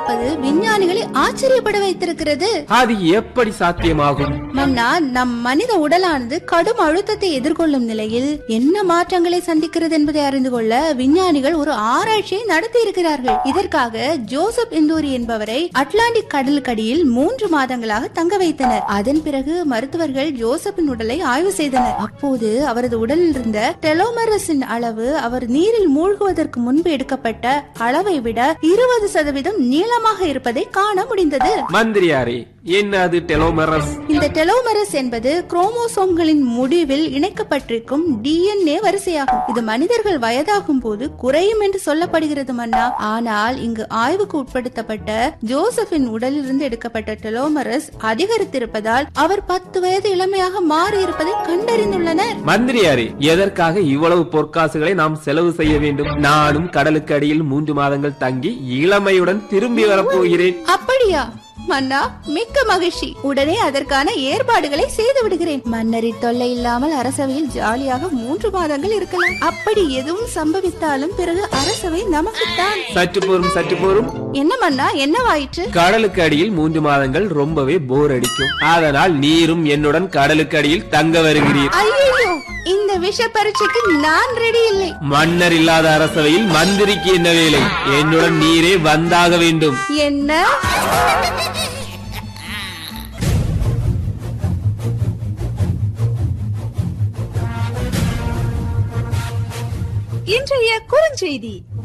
காப்பது விஞ்ஞானிகளை ஆச்சரியப்பட வைத்திருக்கிறது அது எப்படி சாத்தியமாகும் மன்னா நம் மனித உடலானது கடும் அழுத்தத்தை எதிர்கொள்ளும் நிலையில் என்ன மாற்றங்களை சந்திக்கிறது என்பதை அறிந்து கொள்ள விஞ்ஞானிகள் ஒரு ஆராய்ச்சியை நடத்தி இருக்கிறார்கள் இதற்காக ஜோசப் இந்தூரி என்பவரை அட்லாண்டிக் கடலுக்கடியில் மூன்று மாதங்களாக தங்க வைத்தனர் அதன் பிறகு மருத்துவர்கள் ஜோசப்பின் உடலை ஆய்வு செய்தனர் அப்போது அவரது உடலில் இருந்த டெலோமரஸின் அளவு அவர் நீரில் மூழ்குவதற்கு முன்பு எடுக்கப்பட்ட அளவை விட இருபது சதவீதம் நீளமாக இருப்பதை காண முடிந்தது மந்திரியாரே என்ன அது டெலோமரஸ் இந்த டெலோமரஸ் என்பது குரோமோசோம்களின் முடிவில் இணைக்கப்பட்டிருக்கும் டிஎன்ஏ வரிசையாகும் இது மனிதர்கள் வயதாகும் போது குறையும் என்று சொல்லப்படுகிறது மன்னா ஆனால் இங்கு ஆய்வுக்கு உட்படுத்தப்பட்ட ஜோசப்பின் உடலிலிருந்து எடுக்கப்பட்ட டெலோமரஸ் அதிகரித்திருப்பதால் அவர் பத்து வயது இளமையாக மாறி இருப்பதை கண்டறிந்துள்ளனர் மந்திரியாரே எதற்காக இவ்வளவு பொற்காசுகளை நாம் செலவு செய்ய வேண்டும் நானும் கடலுக்கு அடியில் மூன்று மாதங்கள் தங்கி இளமையுடன் திரும்பி வரப்போகிறேன் அப்படியா மன்னா மிக்க மகிழ்ச்சி உடனே அதற்கான ஏற்பாடுகளை செய்து விடுகிறேன் மன்னரின் தொல்லை இல்லாமல் அரசவையில் ஜாலியாக மூன்று மாதங்கள் இருக்கலாம் அப்படி எதுவும் சம்பவித்தாலும் பிறகு அரசவை நமக்குத்தான் சற்று போரும் சற்று போரும் என்ன மன்னா என்னவாயிற்று கடலுக்கு அடியில் மூன்று மாதங்கள் ரொம்பவே போர் அடிக்கும் அதனால் நீரும் என்னுடன் கடலுக்கு அடியில் தங்க வருகிறீர் ஐயோ இந்த விஷ பரீட்சைக்கு நான் ரெடி இல்லை மன்னர் இல்லாத அரசவையில் மந்திரிக்கு என்ன வேலை என்னுடன் நீரே வந்தாக வேண்டும் என்ன இன்றைய குறுஞ்செய்தி